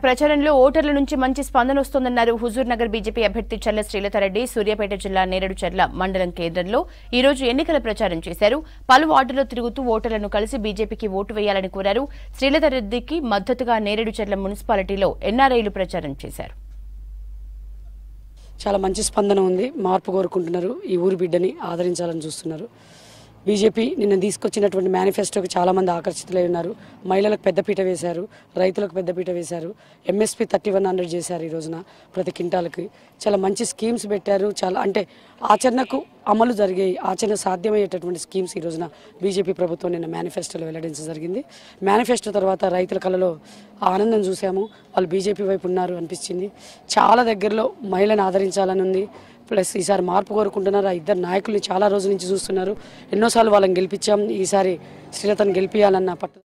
ప్రచారంలో ఓటర్ల నుంచి మంచి స్పందన వస్తోందన్నారు హుజూర్ నగర్ బీజేపీ అభ్యర్థి చల్ల శ్రీలతారెడ్డి సూర్యాపేట జిల్లా నేరేడుచర్ల మండలం కేంద్రంలో ఈ రోజు ఎన్నికల ప్రచారం చేశారు పలు వార్డుల్లో తిరుగుతూ ఓటర్లను కలిసి బీజేపీకి ఓటు వేయాలని కోరారు శ్రీలతారెడ్డికి మద్దతుగా నేరేడుచర్ల మున్సిపాలిటీలో ఎన్ఆర్ఐలు ప్రచారం చేశారు చాలా మంచి స్పందన ఉంది మార్పు కోరుకుంటున్నారు ఈ ఊరి బిడ్డని ఆదరించాలని చూస్తున్నారు బీజేపీ నిన్న తీసుకొచ్చినటువంటి మేనిఫెస్టోకి చాలామంది ఆకర్షితులై ఉన్నారు మహిళలకు పెద్దపీట వేశారు రైతులకు పెద్దపీట వేశారు ఎంఎస్పీ థర్టీ వన్ హండ్రెడ్ చేశారు ఈ రోజున ప్రతి కింటాలకి చాలా మంచి స్కీమ్స్ పెట్టారు చాలా అంటే ఆచరణకు అమలు జరిగాయి ఆచరణ సాధ్యమయ్యేటటువంటి స్కీమ్స్ ఈ రోజున బీజేపీ ప్రభుత్వం నిన్న మేనిఫెస్టోలో వెల్లడించడం జరిగింది మేనిఫెస్టో తర్వాత రైతుల కళలో ఆనందం చూసాము వాళ్ళు బీజేపీ వైపు ఉన్నారు అనిపించింది చాలా దగ్గరలో మహిళను ఆదరించాలని ఉంది ప్లస్ ఈసారి మార్పు కోరుకుంటున్నారు ఆ ఇద్దరు నాయకుల్ని చాలా రోజుల నుంచి చూస్తున్నారు ఎన్నోసార్లు వాళ్ళని గెలిపించాం ఈసారి శ్రీలతను గెలిపించాలన్న పట్టు